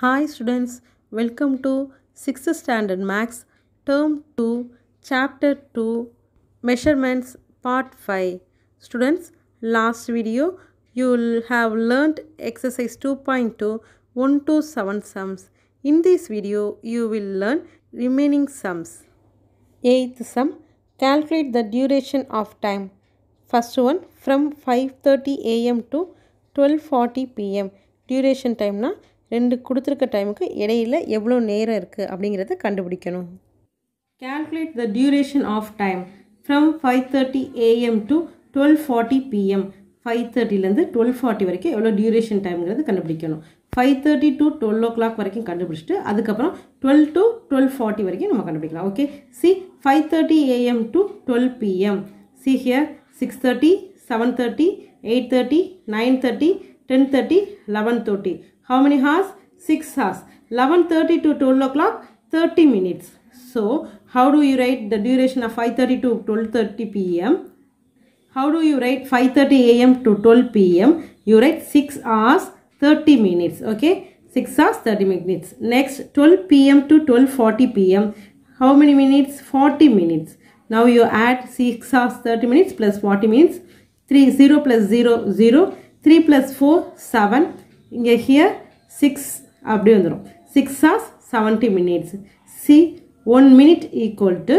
Hi students, welcome to 6th standard max term 2 chapter 2 measurements part 5. Students, last video you will have learnt exercise 2.2 1 to 7 sums. In this video you will learn remaining sums. Eighth sum calculate the duration of time. First one from 5:30 am to 12:40 pm. Duration டைம்னா ரெண்டு கொடுத்துருக்க டைமுக்கு இடையில எவ்வளோ நேரம் இருக்குது அப்படிங்கிறத கண்டுபிடிக்கணும் calculate the duration of time from 5:30 am to 12:40 pm 5:30லேருந்து டுவெல் ஃபார்ட்டி வரைக்கும் எவ்வளோ டியூரேஷன் டைம்ங்கிறது கண்டுபிடிக்கணும் five thirty to twelve o'clock வரைக்கும் கண்டுபிடிச்சிட்டு அதுக்கப்புறம் டுவெல் டு டுவெல் ஃபார்ட்டி வரைக்கும் நம்ம கண்டுபிடிக்கலாம் okay see five thirty AM to twelve PM see here six thirty seven thirty eight thirty nine thirty ten thirty eleven thirty how many hours six hours eleven thirty to twelve o'clock thirty minutes so how do you write the duration of 5:30 to 12:30 pm how do you write 5:30 am to 12 pm you write 6 hours 30 minutes okay 6 hours 30 minutes next 12 pm to 12:40 pm how many minutes 40 minutes now you add 6 hours 30 minutes plus 40 minutes 3 0 plus 0 0 3 plus 4 7 இங்கே here 6 அப்படி வந்துடும் 6 hours 70 minutes see 1 minute equal to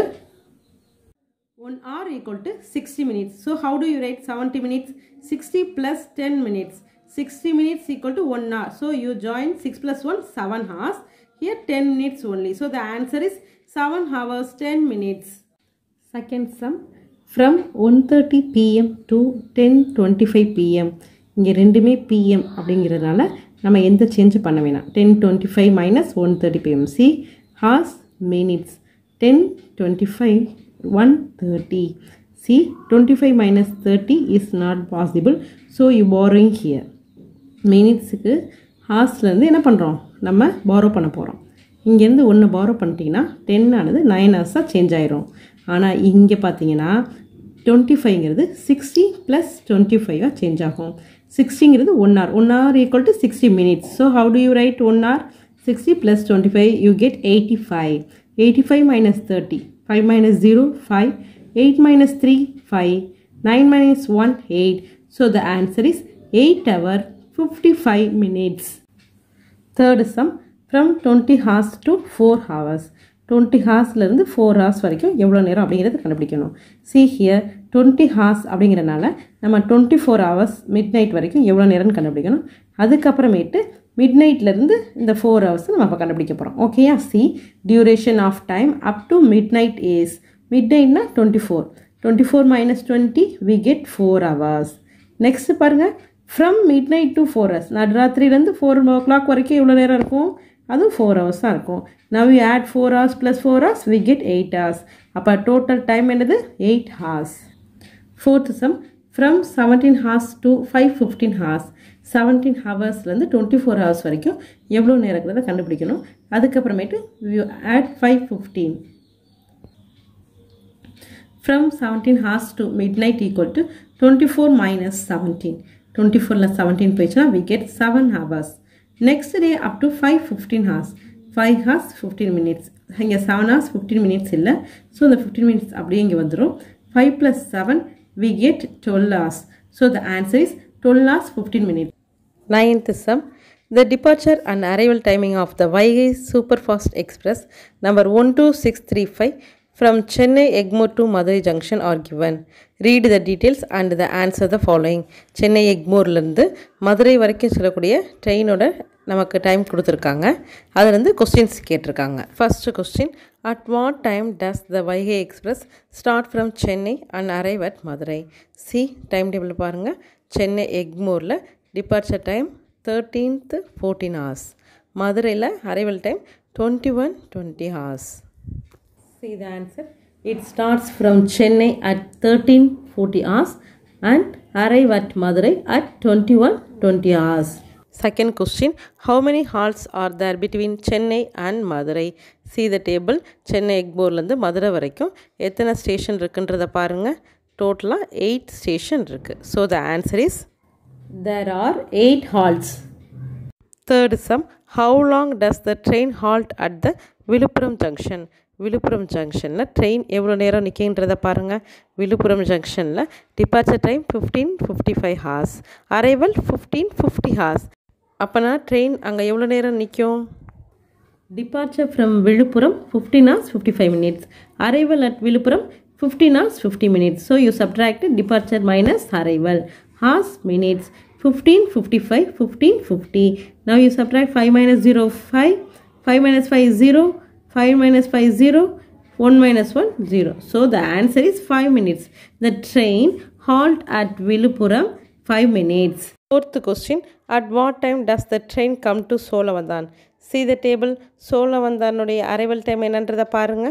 1 hour equal to 60 minutes. So how do you write 70 minutes? 60 plus 10 minutes. 60 minutes equal to 1 hour. So you join 6 plus 1, 7 hours. Here 10 minutes only. So the answer is 7 hours 10 minutes. Second sum from 1.30 pm to 10.25 pm. இங்கே ரெண்டுமே PM அப்படிங்கிறதுனால நம்ம எந்த change பண்ண வேணாம் ten twenty five minus one thirty PM see hours minutes ten twenty five one thirty see twenty five minus thirty is not possible so you borrowing here மினிட்ஸுக்கு ஹார்ஸ்லேருந்து என்ன பண்ணுறோம் நம்ம பாரோ பண்ண போகிறோம் இங்கேருந்து ஒன்று பாரோ பண்ணிட்டீங்கன்னா டென் ஆனது நைன் ஹவர்ஸாக சேஞ்ச் ஆயிரும் ஆனால் இங்கே பார்த்தீங்கன்னா டுவெண்ட்டி ஃபைவ்ங்கிறது சிக்ஸ்டி ப்ளஸ் டுவெண்ட்டி ஃபைவாக சேஞ்ச் ஆகும் சிக்ஸ்டிங்கிறது one hour one hour equal to sixty minutes so how do you write one hour sixty plus twenty five you get eighty five eighty five minus thirty 5 minus 0 5 8 minus 3 5 9 minus 1 8 so the answer is 8 hour 55 minutes third sum from 20 hours to 4 hours 20 ஹார்ஸ்லேருந்து four hours வரைக்கும் எவ்வளோ நேரம் அப்படிங்கிறது கண்டுபிடிக்கணும் see here twenty hours அப்படிங்கிறனால நம்ம twenty four hours midnight வரைக்கும் எவ்வளோ நேரம்னு கண்டுபிடிக்கணும் அதுக்கப்புறமேட்டு மிட் நைட்லேருந்து இந்த ஃபோர் ஹவர்ஸ் நம்ம இப்போ கண்டுபிடிக்க போகிறோம் ஓகேயா see duration of time up to midnight as மிட் நைட்னா twenty four twenty four minus twenty we get four hours next பாருங்கள் from midnight to four hours நடுராத்திரிலேருந்து ஃபோர் ஓ கிளாக் வரைக்கும் எவ்வளோ நேரம் இருக்கும் அதுவும் ஃபோர் ஹவர்ஸ் தான் இருக்கும் now you add four hours plus four hours we get eight hours அப்போ டோட்டல் டைம் என்னது eight hours fourth sum from seventeen hours to five fifteen hours seventeen ஹவர்ஸ்லேருந்து டுவெண்ட்டி ஃபோர் ஹவர்ஸ் வரைக்கும் எவ்வளோ நேரங்கிறத கண்டுபிடிக்கணும் அதுக்கப்புறமேட்டு you add five fifteen from seventeen hours to midnight equal to twenty four minus seventeen twenty ஃபோரில் seventeen போயிடுச்சுன்னா we get seven hours next day up to five fifteen hours five hours fifteen minutes இங்கே seven hours fifteen minutes இல்லை so இந்த fifteen minutes அப்படியே இங்கே வந்துடும் five plus seven we get 12 hours. So the answer is 12 hours 15 minutes. Ninth sum. The departure and arrival timing of the Vaigai Superfast Express number 12635 from Chennai Egmore to Madurai Junction are given. Read the details and the answer the following. Chennai எக்மோர்லேருந்து மதுரை வரைக்கும் சொல்லக்கூடிய ட்ரெயினோட நமக்கு time கொடுத்துருக்காங்க அதுலேருந்து questions கேட்டிருக்காங்க first question at what time does the Vaigai express start from Chennai and arrive at Madurai see time table பாருங்கள் சென்னை எக்மோரில் departure time thirteenth fourteen hours மதுரையில் arrival time twenty one twenty hours See the answer. It starts from Chennai at 13:40 hours and arrive at Madurai at 21:20 hours. Second question How many halts are there between Chennai and Madurai? See the table Chennai எக்போர்லேருந்து மதுரை வரைக்கும் எத்தனை station இருக்குன்றதை பாருங்கள் டோட்டலாக eight station இருக்குது so the answer is there are eight halts third sum how long does the train halt at the Villupuram junction Villupuram ஜங்ஷனில் train எவ்வளோ நேரம் நிற்கின்றதை பாருங்கள் விழுப்புரம் ஜங்ஷனில் departure time fifteen fifty five hours arrival fifteen fifty hours அப்போனா train அங்கே எவ்வளோ நேரம் நிற்கும் Departure from Viluppuram 15 hours 55 minutes. Arrival at Viluppuram 15 hours 50 minutes. So you subtract departure minus arrival. Hours minutes 15 55 15 50. Now you subtract 5 minus 0 5. 5 minus 5 is 0. 5 minus 5 is 0. 1 minus 1 0. So the answer is 5 minutes. The train halt at Viluppuram 5 minutes. Fourth question At what time does the train come to Solavandan? See the table சோழவந்தானுடைய arrival time என்னன்றதை பாருங்க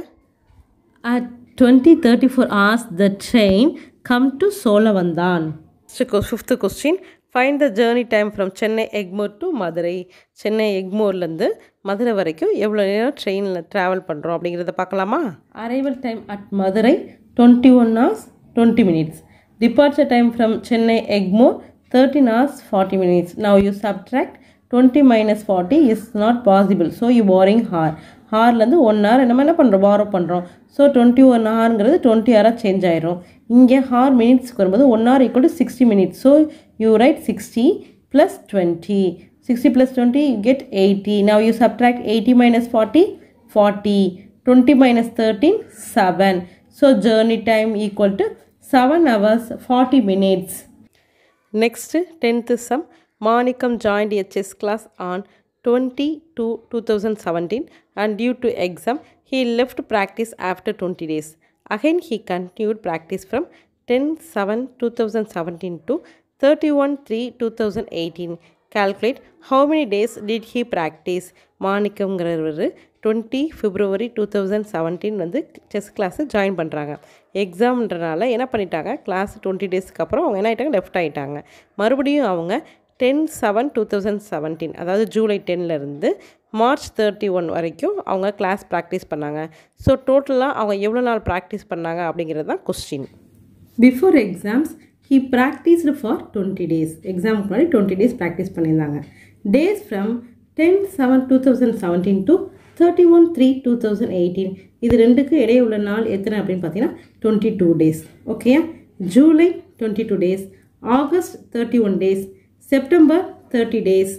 At 2034 hours the train come to Solavandan. Fifth question Find the journey time from Chennai Egmore to Madurai Chennai எக்மோர்லேருந்து மதுரை வரைக்கும் எவ்வளோ நேரம் ட்ரெயினில் travel பண்ணுறோம் அப்படிங்கிறத பார்க்கலாமா arrival time at Madurai twenty one hours twenty minutes departure time from Chennai Egmore thirteen hours forty minutes now you subtract twenty minus forty is not possible so you borrowing hour ஹார்லேருந்து one hour நம்ம என்ன பண்ணுறோம் borrow பண்ணுறோம் so twenty one ஹார்ங்கிறது twenty ஹவராக change ஆயிரும் இங்கே hour மினிட்ஸ்க்கு வரும்போது one hour equal to sixty minutes so you write sixty plus twenty sixty plus twenty you get eighty now you subtract eighty minus forty forty twenty minus thirteen seven so journey time equal to seven hours forty minutes Next, 10th sum. Manikam joined a chess class on 20 to 2017 and due to exam, he left practice after 20 days. Again, he continued practice from 10 7 2017 to 31 3 2018. Calculate how many days did he practice? மாணிக்கம்ங்கிறவர் twenty February two thousand seventeen வந்து chess class join பண்ணுறாங்க எக்ஸாம்ன்றனால என்ன பண்ணிட்டாங்க class twenty டேஸ்க்கு அப்புறம் அவங்க என்ன ஆகிட்டாங்க லெஃப்ட் ஆகிட்டாங்க மறுபடியும் அவங்க ten seven two thousand seventeen அதாவது ஜூலை டென்லேருந்து மார்ச் தேர்ட்டி ஒன் வரைக்கும் அவங்க கிளாஸ் ப்ராக்டிஸ் பண்ணாங்க ஸோ டோட்டலாக அவங்க எவ்வளோ நாள் ப்ராக்டிஸ் பண்ணாங்க அப்படிங்கிறது தான் question before exams he practised for twenty days எக்ஸாமுக்கு முன்னாடி டுவெண்ட்டி டேஸ் ப்ராக்டிஸ் பண்ணியிருந்தாங்க days from ten seven two thousand seventeen to thirty one three two thousand eighteen இது ரெண்டுக்கு இடையே உள்ள நாள் எத்தனை அப்படின்னு பார்த்தீங்கன்னா டுவெண்ட்டி டூ டேஸ் ஓகேயா July twenty two days August thirty one days September thirty days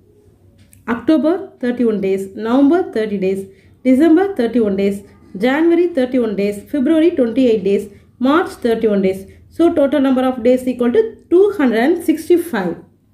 October thirty one days November thirty days December thirty one days January thirty one days February twenty eight days March thirty one days so total number of days equal to two hundred and sixty five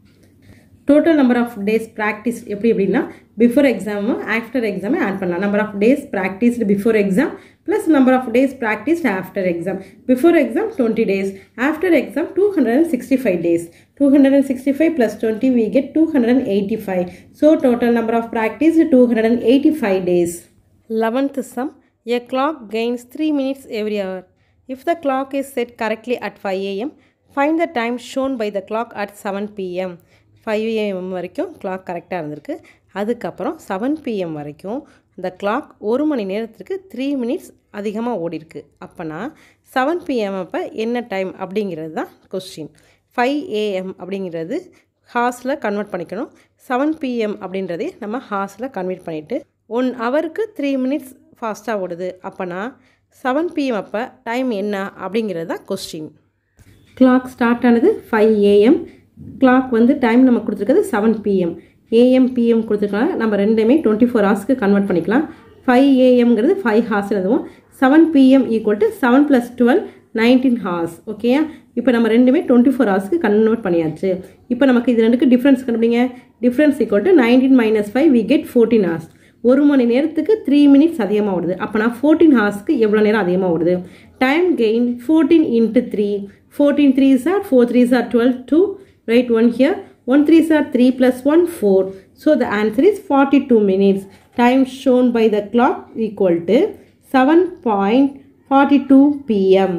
total number of days practice எப்படி எப்படின்னா before எக்ஸாமும் after எக்ஸாமே add பண்ணலாம் number of days practised before exam plus number of days practised after exam before exam twenty days after exam two hundred and sixty five days two hundred and sixty five plus twenty we get two hundred and eighty five so total number of practice two hundred and eighty five days eleventh sum a clock gains three minutes every hour if the clock is set correctly at five AM find the time shown by the clock at seven PM five AM வரைக்கும் clock கரெக்டாக இருந்திருக்கு அதுக்கப்புறம் seven PM வரைக்கும் அந்த clock ஒரு மணி நேரத்துக்கு three minutes அதிகமாக ஓடிருக்கு அப்போனா செவன் பிஎம் அப்போ என்ன டைம் அப்படிங்கிறது தான் கொஸ்டின் ஃபைவ் ஏஎம் அப்படிங்கிறது ஹார்ஸில் கன்வெர்ட் பண்ணிக்கணும் செவன் பிஎம் அப்படின்றதே நம்ம ஹார்ஸில் கன்வெர்ட் பண்ணிவிட்டு ஒன் ஹவருக்கு த்ரீ மினிட்ஸ் ஃபாஸ்ட்டாக ஓடுது அப்போனா செவன் பிஎம் அப்போ டைம் என்ன அப்படிங்கிறது தான் கொஸ்டின் கிளாக் ஸ்டார்ட் ஆனது ஃபைவ் ஏஎம் கிளாக் வந்து டைம் நம்ம கொடுத்துருக்கிறது செவன் பிஎம் ஏஎம் பிஎம் கொடுத்துருக்காங்க நம்ம ரெண்டுமே டுவெண்ட்டி ஃபோர் ஹவர்ஸ்க்கு கன்வெர்ட் பண்ணிக்கலாம் ஃபைவ் ஏஎம்ங்கிறது ஃபைவ் ஹார்ஸ் எழுதுவோம் seven PM equal to seven plus twelve nineteen hours ஓகேயா இப்போ நம்ம ரெண்டுமே டுவெண்ட்டி ஃபோர் ஹவர்ஸ்க்கு கன்வெர்ட் பண்ணியாச்சு இப்போ நமக்கு இது ரெண்டுக்கு டிஃப்ரென்ஸ் கண்டுபிடிங்க difference equal to nineteen minus five we get fourteen hours ஒரு மணி நேரத்துக்கு த்ரீ மினிட்ஸ் அதிகமாக ஓடுது அப்போனா ஃபோர்டீன் ஹார்ஸ்க்கு எவ்வளோ நேரம் அதிகமாக ஓடுது time gain fourteen into three fourteen three are four three are twelve two write one here one three are three plus one four so the answer is forty two minutes time shown by the clock equal to seven point forty two PM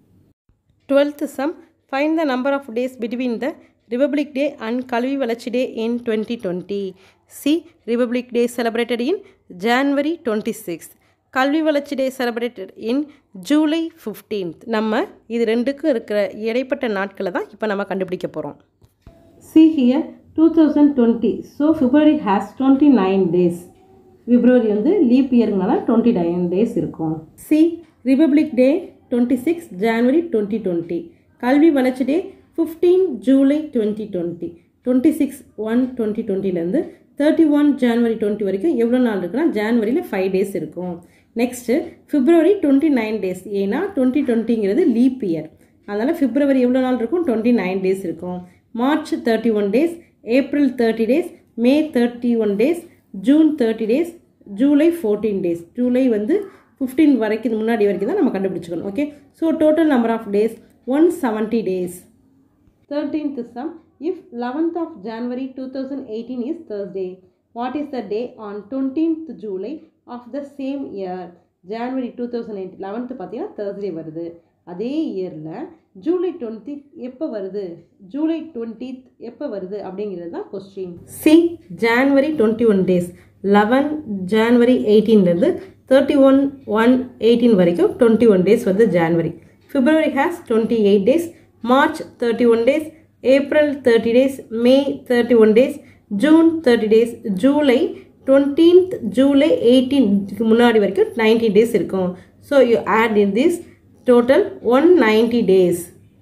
twelfth sum find the number of days between the republic day and Kalvi Valarchi day in twenty twenty see republic day celebrated in January twenty six Kalvi Valarchi day celebrated in July fifteenth நம்ம இது ரெண்டுக்கும் இருக்கிற இடைப்பட்ட நாட்களை தான் இப்போ நம்ம கண்டுபிடிக்க போகிறோம் see here 2020 so February has 29 days February வந்து லீப் இயர்னால டுவெண்ட்டி நைன் டேஸ் இருக்கும் see republic day twenty six January twenty twenty Kalvi Valarchi day fifteen July twenty twenty twenty six one twenty டுவெண்ட்டிலேருந்து தேர்ட்டி ஒன் ஜான்வரி டுவெண்ட்டி வரைக்கும் எவ்வளோ நாள் இருக்குன்னா ஜான்வரியில் five days இருக்கும் next February twenty nine days ஏன்னா twenty டுவெண்ட்டிங்கிறது லீப் இயர் அதனால் பிப்ரவரி எவ்வளோ நாள் இருக்கும் டுவெண்ட்டி நைன் டேஸ் இருக்கும் March thirty one days April thirty days May thirty one days June thirty days July fourteen days July வந்து fifteen வரைக்கும் முன்னாடி வரைக்கும் தான் நம்ம கண்டுபிடிச்சிக்கணும் okay so total number of days one seventy days thirteenth sum if eleventh of January two thousand eighteen is Thursday what is the day on twentieth July of the same year January two thousand eight eleventh பார்த்தீங்கன்னா Thursday வருது அதே இயரில் July twenty எப்போ வருது July twentieth எப்போ வருது அப்படிங்கிறது தான் question see January twenty one days eleven January எயிட்டீன்லேருந்து தேர்ட்டி ஒன் ஒன் எயிட்டீன் வரைக்கும் டுவெண்ட்டி ஒன் டேஸ் வந்து January February has twenty eight days March thirty one days April thirty days May thirty one days June thirty days July twentieth July எயிட்டீன்க்கு முன்னாடி வரைக்கும் nineteen days இருக்கும் so you add in this total one ninety days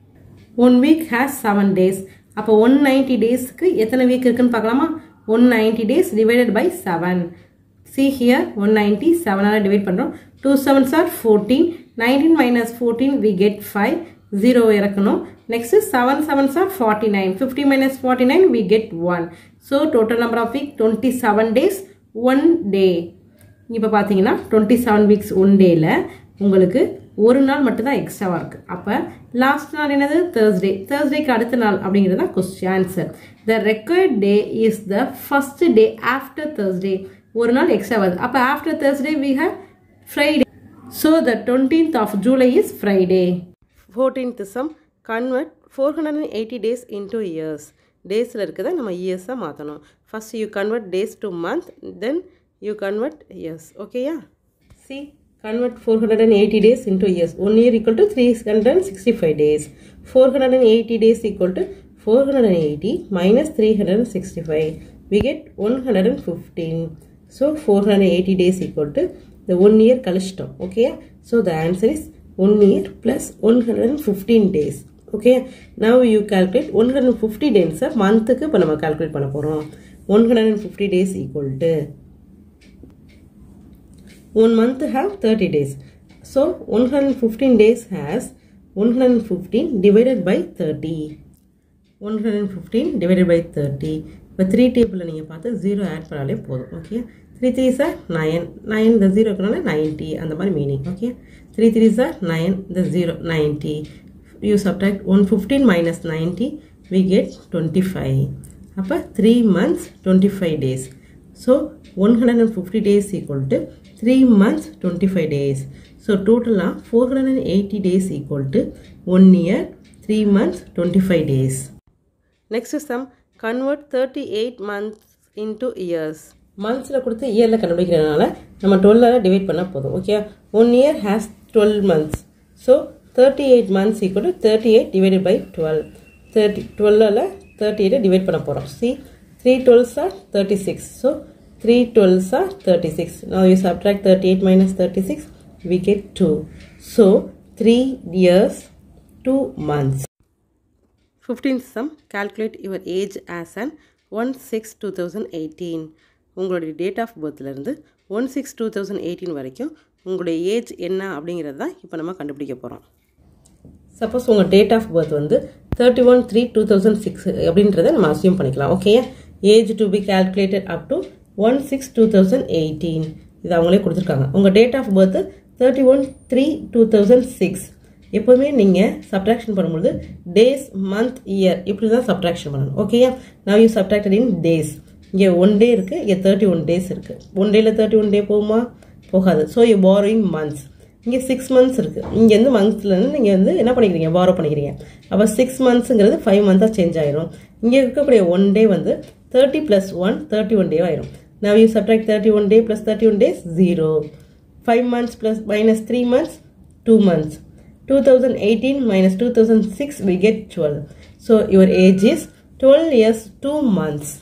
one week has seven days அப்போ one ninety டேஸ்க்கு எத்தனை week இருக்குன்னு பார்க்கலாமா one ninety days divided by seven see here one ninety செவனால் டிவைட் பண்ணுறோம் two sevens are fourteen nineteen minus fourteen we get five zero இறக்கணும் next seven sevens are forty nine fifty minus forty nine we get one so total number of week twenty seven days one day இப்போ பார்த்தீங்கன்னா twenty seven weeks one டேயில் உங்களுக்கு ஒரு நாள் மட்டும்தான் எக்ஸ்ட்ராவாக இருக்குது அப்போ லாஸ்ட் நாள் என்னது தேர்ஸ்டே தேர்ஸ்டேக்கு அடுத்த நாள் அப்படிங்கிறது தான் question answer the required day is the first day after Thursday ஒரு நாள் எக்ஸ்ட்ரா வருது அப்போ after Thursday we have Friday so the twentieth of July is Friday fourteenth sum convert four hundred and eighty days into years டேஸில் இருக்கிறத நம்ம இயர்ஸாக மாற்றணும் first you convert days to month then you convert years ஓகேயா see convert 480 days into years. 1 year equal to 365 days. 480 days equal to 480 minus 365. We get 115. So 480 days equal to the 1 year கழிச்சிட்டோம் okay so the answer is 1 year plus 115 days okay now you calculate 150 days மந்த்துக்கு இப்போ நம்ம calculate பண்ண போகிறோம் 150 days equal to one month have 30 days so 115 days has 115 divided by 30 115 divided by 30 இப்போ three டேபிளில் நீங்கள் பார்த்து ஜீரோ ஆட் பண்ணாலே போதும் okay three three are nine nine இந்த ஜீரோ இருக்கனால நைன்ட்டி அந்த மாதிரி meaning okay three three are nine இந்த zero ninety you subtract one fifteen minus ninety we get twenty five அப்போ three months twenty five days so one hundred and fifty days equal to 3 months 25 days. So total of 480 days equal to 1 year 3 months 25 days. Next is some convert 38 months into years. மந்த்ஸில் கொடுத்து இயரில் கண்டுபிடிக்கிறதுனால நம்ம டுவெல்லால் divide பண்ணால் போதும் okay one year has twelve months so thirty eight months equal to thirty eight divided by twelve thirty டுவெல்லால் thirty எயிட்டை டிவைட் பண்ண போகிறோம் see three twelves are thirty six so 3 12s are 36. Now you subtract 38 minus 36, we get 2. So 3 years, 2 months. 15th sum, calculate your age as an 1-6-2018. உங்களுடைய date of பர்த்லேருந்து one six two thousand eighteen வரைக்கும் உங்களுடைய age என்ன அப்படிங்கிறது தான் இப்போ நம்ம கண்டுபிடிக்க போகிறோம் சப்போஸ் உங்கள் டேட் ஆஃப் பர்த் வந்து thirty one three two thousand six அப்படின்றத நம்ம அசியூம் பண்ணிக்கலாம் okay age to be calculated up to one six two thousand eighteen இது அவங்களே கொடுத்துருக்காங்க உங்கள் date of birth thirty one three two thousand six எப்போவுமே நீங்கள் சப்ட்ராக்ஷன் பண்ணும்போது டேஸ் மந்த் இயர் இப்படி தான் சப்ட்ராக்ஷன் பண்ணணும் ஓகேயா now you subtracted in days இங்கே ஒன் டே இருக்குது இங்கே தேர்ட்டி ஒன் டேஸ் இருக்குது ஒன் டேயில் தேர்ட்டி ஒன் டே போகுமா போகாது ஸோ யூ பாரோயிங் மந்த்ஸ் இங்கே சிக்ஸ் மந்த்ஸ் இருக்குது இங்கேருந்து மந்த்ஸ்லேருந்து நீங்கள் வந்து என்ன பண்ணிக்கிறீங்க பாரோ பண்ணிக்கிறீங்க அப்போ சிக்ஸ் மந்த்ஸுங்கிறது ஃபைவ் மந்த்தாக சேஞ்ச் ஆயிரும் இங்கே இருக்கக்கூடிய ஒன் டே வந்து thirty plus one thirty one day ஆயிரும் now you subtract thirty one day plus thirty one days zero five months plus minus three months two months 2018 minus 2006 we get 12 so your age is 12 years 2 months.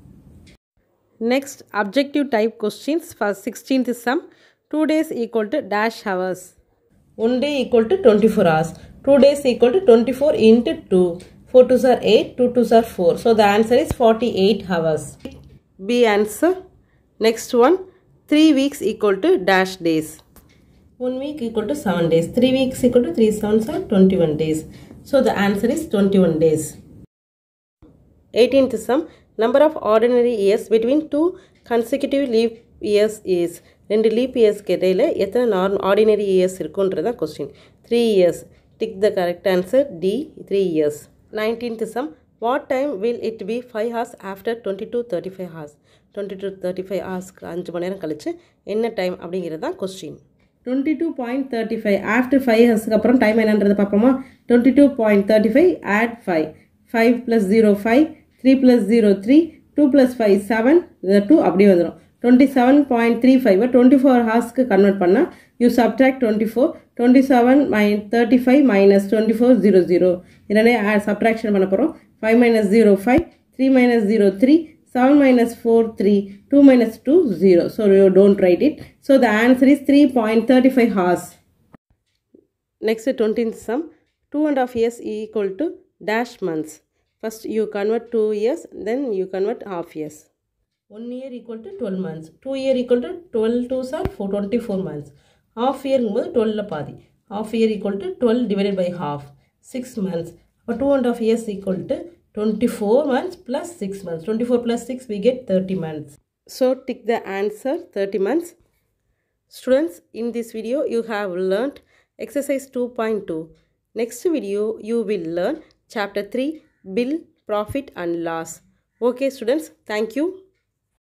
Next, objective type questions for 16th sum. 2 days equal to dash hours. 1 day equal to 24 hours. 2 days equal to 24 into 2. 4 2s are 8, 2 2s are 4. So the answer is 48 hours. B answer. Next one. 3 weeks equal to dash days. 1 week equal to 7 days. 3 weeks equal to 3 7s are 21 days. So the answer is 21 days. 18th sum. Number of ordinary years between two consecutive leap years is ரெண்டு leap இயர்ஸ்க்கு இடையில் எத்தனை nor ordinary years இருக்குன்றதா question three years tick the correct answer D three years nineteenth sum what time will it be five hours after twenty two thirty five hours twenty two thirty five ஹார்ஸ்க்கு அஞ்சு மணி நேரம் கழிச்சு என்ன time அப்படிங்கிறது தான் question twenty two point thirty five after five ஹவர்ஸ்க்கு அப்புறம் டைம் என்னன்றது பார்ப்போமா twenty two point thirty five add five five plus zero five three plus zero three two plus five seven two அப்படி வந்துடும் twenty seven point three five twenty four ஹார்ஸ்க்கு convert பண்ணால் you subtract twenty four twenty seven my thirty five minus twenty four zero zero இதனே subtraction பண்ண போகிறோம் five minus zero five three minus zero three 7 minus 4 3 2 minus 2 0 so you don't write it so the answer is 3.35 hours next 20th sum 2 and a half years equal to dash months first you convert 2 years then you convert half years 1 year equal to 12 months 2 year equal to 12 twos are 4 24 months half year போது 12 பாதி half year equal to 12 divided by half 6 months அப்போ 2 and a half years equal to 24 months plus 6 months. 24 plus 6 we get 30 months. So tick the answer 30 months. Students in this video you have learnt exercise 2.2. Next video you will learn chapter 3 bill, profit and loss. Okay students thank you.